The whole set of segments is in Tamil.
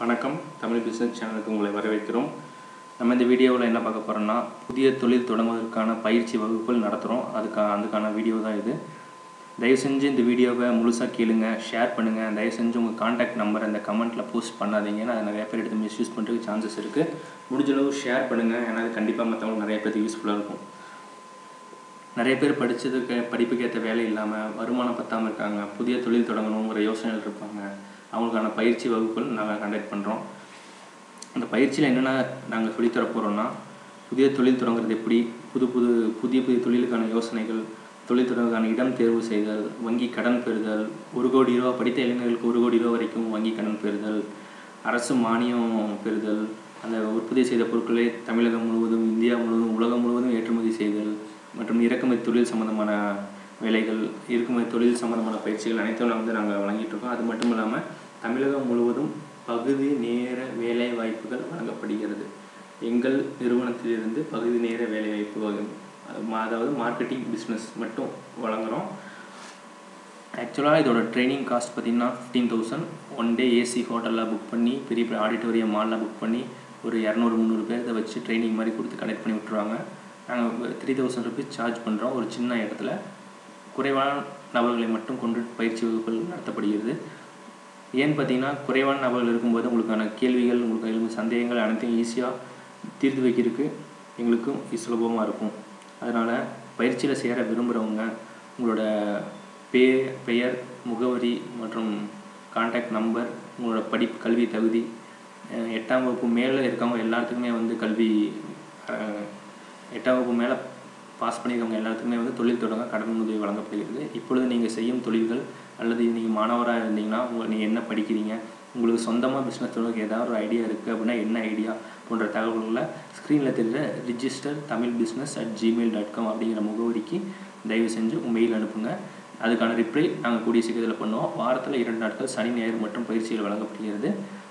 வணக்கம் தமிழ் பிஸ்னஸ் சேனலுக்கு உங்களை வரவேற்கிறோம் நம்ம இந்த வீடியோவில் என்ன பார்க்க போகிறோம்னா புதிய தொழில் தொடங்குவதற்கான பயிற்சி வகுப்புகள் நடத்துகிறோம் அதுக்கான அதுக்கான வீடியோ தான் இது தயவு செஞ்சு இந்த வீடியோவை முழுசாக கேளுங்க ஷேர் பண்ணுங்கள் தயவு செஞ்சு உங்கள் காண்டாக்ட் நம்பர் அந்த கமெண்ட்டில் போஸ்ட் பண்ணாதீங்கன்னு அதை நிறைய பேர் எடுத்து மிஸ்யூஸ் பண்ணுறதுக்கு சான்சஸ் இருக்குது முடிஞ்ச அளவு ஷேர் பண்ணுங்கள் ஏன்னா அது கண்டிப்பாக மற்றவங்களுக்கு நிறைய பேருக்கு யூஸ்ஃபுல்லாக இருக்கும் நிறைய பேர் படித்ததுக்கு படிப்புக்கு ஏற்ற வேலை இல்லாமல் வருமானம் பத்தாமல் இருக்காங்க புதிய தொழில் தொடங்கணுங்கிற யோசனைகள் இருப்பாங்க அவங்களுக்கான பயிற்சி வகுப்புகள் நாங்கள் கண்டக்ட் பண்ணுறோம் அந்த பயிற்சியில் என்னென்ன நாங்கள் சொல்லித்தர போகிறோம்னா புதிய தொழில் தொடங்குறது எப்படி புது புது புதிய புதிய தொழிலுக்கான யோசனைகள் தொழில் தொடங்குறதுக்கான இடம் தேர்வு செய்தல் வங்கி கடன் பெறுதல் ஒரு கோடி ரூபா படித்த இளைஞர்களுக்கு ஒரு கோடி ரூபா வரைக்கும் வங்கி கடன் பெறுதல் அரசு மானியம் பெறுதல் அந்த உற்பத்தி செய்த பொருட்களை தமிழகம் முழுவதும் இந்தியா முழுவதும் உலகம் முழுவதும் ஏற்றுமதி செய்தல் மற்றும் இறக்குமதி தொழில் சம்மந்தமான வேலைகள் இறக்குமதி தொழில் சம்மந்தமான பயிற்சிகள் அனைத்தும் வந்து நாங்கள் வழங்கிட்டு இருக்கோம் அது மட்டும் இல்லாமல் தமிழகம் முழுவதும் பகுதி நேர வேலை வாய்ப்புகள் வழங்கப்படுகிறது எங்கள் நிறுவனத்திலிருந்து பகுதி நேர வேலை வாய்ப்பு வகு- அதாவது மார்க்கெட்டிங் பிஸ்னஸ் மட்டும் வழங்குகிறோம் ஆக்சுவலாக இதோட ட்ரைனிங் காஸ்ட் பார்த்தீங்கன்னா fifteen thousand one day AC ஹோட்டலில் புக் பண்ணி பெரிய பெரிய ஆடிட்டோரியம் மாலில் புக் பண்ணி ஒரு இரநூறு முந்நூறு பேர்த்த வச்சு ட்ரைனிங் மாதிரி கொடுத்து கனெக்ட் பண்ணி விட்டுருவாங்க நாங்கள் த்ரீ தௌசண்ட் ருபீஸ் சார்ஜ் பண்ணுறோம் ஒரு சின்ன இடத்துல குறைவான நபர்களை மட்டும் கொண்டு பயிற்சி வகுப்புகள் நடத்தப்படுகிறது ஏன்னு பார்த்தீங்கன்னா குறைவான நபர்கள் இருக்கும்போது உங்களுக்கான கேள்விகள் உங்களுக்கு எழும் சந்தேகங்கள் அனைத்தையும் ஈஸியாக தீர்த்து வைக்கிறதுக்கு எங்களுக்கும் சுலபமாக இருக்கும் அதனால் பயிற்சியில் சேர விரும்புகிறவங்க உங்களோட பே பெயர் முகவரி மற்றும் காண்டாக்ட் நம்பர் உங்களோட படிப்பு கல்வி தகுதி அஹ் எட்டாம் வகுப்பு மேலே இருக்கவங்க எல்லாத்துக்குமே வந்து கல்வி அஹ், எட்டாம் வகுப்பு மேலே பாஸ் பண்ணியிருக்கவங்க எல்லாத்துக்குமே வந்து தொழில் தொடங்க கடன் உதவி வழங்கப்படுகிறது இப்பொழுது நீங்கள் செய்யும் தொழில்கள் அல்லது நீங்கள் மாணவராக இருந்தீங்கன்னா உங்கள் நீங்கள் என்ன படிக்கிறீங்க உங்களுக்கு சொந்தமாக பிஸ்னஸ் தொடங்க ஏதாவது ஒரு ஐடியா இருக்குது அப்படின்னா என்ன ஐடியா போன்ற தகவல்களை ஸ்க்ரீனில் தெரிகிற register Tamil business at Gmail dot com அப்படிங்கிற முகவரிக்கு தயவு செஞ்சு மெயில் அனுப்புங்க அதுக்கான ரிப்ளை நாங்கள் கூடிய சீக்கிரத்தில் பண்ணுவோம் வாரத்தில் இரண்டு நாட்கள் சனி ஞாயிறு மற்றும் பயிற்சிகள் வழங்கப்படுகிறது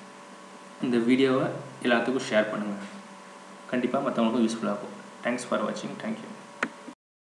இந்த வீடியோவை எல்லாத்துக்கும் ஷேர் பண்ணுங்கள் கண்டிப்பாக மற்றவங்களுக்கும் யூஸ்ஃபுல்லாக இருக்கும் தேங்க்ஸ் ஃபார் வாட்சிங் தேங்க்யூ